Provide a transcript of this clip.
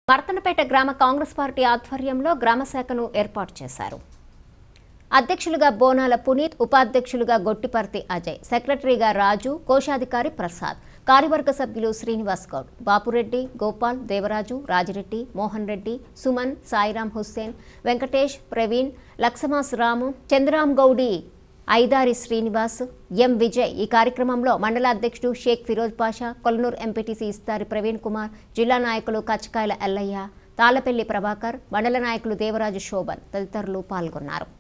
వర్తనపేట గ్రామ కాంగ్రెస్ పార్టీ ఆధ్వర్యంలో గ్రామ శాఖను ఏర్పాటు చేశారు అధ్యక్షులుగా బోనాల పునీత్ ఉపాధ్యక్షులుగా గొట్టిపర్తి అజయ్ సెక్రటరీగా రాజు కోశాధికారి ప్రసాద్ కార్యవర్గ సభ్యులు శ్రీనివాస్ గౌడ్ బాపురెడ్డి గోపాల్ దేవరాజు రాజిరెడ్డి మోహన్ రెడ్డి సుమన్ సాయిరాం హుస్సేన్ వెంకటేష్ ప్రవీణ్ లక్సమాస్ రాము చంద్రరామ్ గౌడి ఐదారి శ్రీనివాస్ ఎం విజయ్ ఈ కార్యక్రమంలో మండల అధ్యక్షుడు షేక్ ఫిరోజ్ పాషా కొలనూరు ఎంపీటీసీ ఇస్తారి ప్రవీణ్ కుమార్ జిల్లా నాయకులు కచ్చకాయల ఎల్లయ్య తాళపల్లి ప్రభాకర్ మండల నాయకులు దేవరాజు శోభన్ తదితరులు పాల్గొన్నారు